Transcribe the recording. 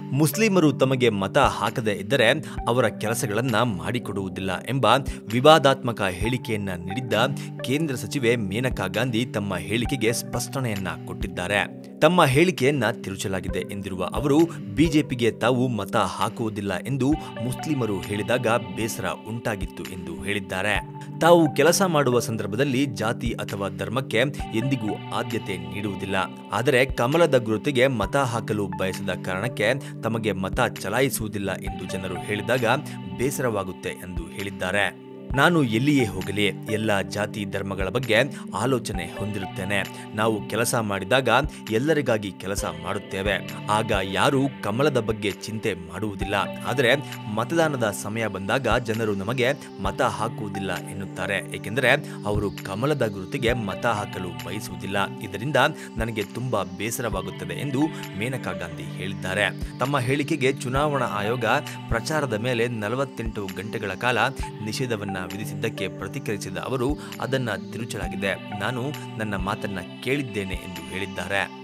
ಮುಸ್ಲಿಮರು ತಮಗೆ ಮತ ಹಾಕದೇ ಇದ್ದರೆ ಅವರ ಕೆಲಸಗಳನ್ನ ಮಾಡಿಕೊಡುವುದಿಲ್ಲ ಎಂಬ ವಿವಾದಾತ್ಮಕ ಹೇಳಿಕೆಯನ್ನ ನೀಡಿದ್ದ ಕೇಂದ್ರ ಸಚಿವೆ ಮೇನಕಾ ಗಾಂಧಿ ತಮ್ಮ ಹೇಳಿಕೆಗೆ ಸ್ಪಷ್ಟನೆಯನ್ನ ಕೊಟ್ಟಿದ್ದಾರೆ ತಮ್ಮ ಹೇಳಿಕೆಯನ್ನ ತಿರುಚಲಾಗಿದೆ ಎಂದಿರುವ ಅವರು ಬಿಜೆಪಿಗೆ ತಾವು ಮತ ಹಾಕುವುದಿಲ್ಲ ಎಂದು ಮುಸ್ಲಿಮರು ಹೇಳಿದಾಗ ಬೇಸರ ಉಂಟಾಗಿತ್ತು ಎಂದು ಹೇಳಿದ್ದಾರೆ ತಾವು ಕೆಲಸ ಮಾಡುವ ಸಂದರ್ಭದಲ್ಲಿ ಜಾತಿ ಅಥವಾ ಧರ್ಮಕ್ಕೆ ಎಂದಿಗೂ ಆದ್ಯತೆ ನೀಡುವುದಿಲ್ಲ ಆದರೆ ಕಮಲದ ಗುರುತಿಗೆ ಮತ ಹಾಕಲು ಬಯಸದ ಕಾರಣಕ್ಕೆ ತಮಗೆ ಮತ ಚಲಾಯಿಸುವುದಿಲ್ಲ ಎಂದು ಜನರು ಹೇಳಿದಾಗ ಬೇಸರವಾಗುತ್ತೆ ಎಂದು ಹೇಳಿದ್ದಾರೆ ನಾನು ಎಲ್ಲಿಯೇ ಹೋಗಲಿ ಎಲ್ಲ ಜಾತಿ ಧರ್ಮಗಳ ಬಗ್ಗೆ ಆಲೋಚನೆ ಹೊಂದಿರುತ್ತೇನೆ ನಾವು ಕೆಲಸ ಮಾಡಿದಾಗ ಎಲ್ಲರಿಗಾಗಿ ಕೆಲಸ ಮಾಡುತ್ತೇವೆ ಆಗ ಯಾರೂ ಕಮಲದ ಬಗ್ಗೆ ಚಿಂತೆ ಮಾಡುವುದಿಲ್ಲ ಆದರೆ ಮತದಾನದ ಸಮಯ ಬಂದಾಗ ಜನರು ನಮಗೆ ಮತ ಹಾಕುವುದಿಲ್ಲ ಎನ್ನುತ್ತಾರೆ ಏಕೆಂದರೆ ಅವರು ಕಮಲದ ಗುರುತಿಗೆ ಮತ ಹಾಕಲು ಬಯಸುವುದಿಲ್ಲ ಇದರಿಂದ ನನಗೆ ತುಂಬಾ ಬೇಸರವಾಗುತ್ತದೆ ಎಂದು ಮೇನಕಾ ಗಾಂಧಿ ಹೇಳಿದ್ದಾರೆ ತಮ್ಮ ಹೇಳಿಕೆಗೆ ಚುನಾವಣಾ ಆಯೋಗ ಪ್ರಚಾರದ ಮೇಲೆ ನಲವತ್ತೆಂಟು ಗಂಟೆಗಳ ಕಾಲ ನಿಷೇಧವನ್ನ ವಿಧಿಸಿದ್ದಕ್ಕೆ ಪ್ರತಿಕ್ರಿಯಿಸಿದ ಅವರು ಅದನ್ನ ತಿರುಚಲಾಗಿದೆ ನಾನು ನನ್ನ ಮಾತನ್ನ ಕೇಳಿದ್ದೇನೆ ಎಂದು ಹೇಳಿದ್ದಾರೆ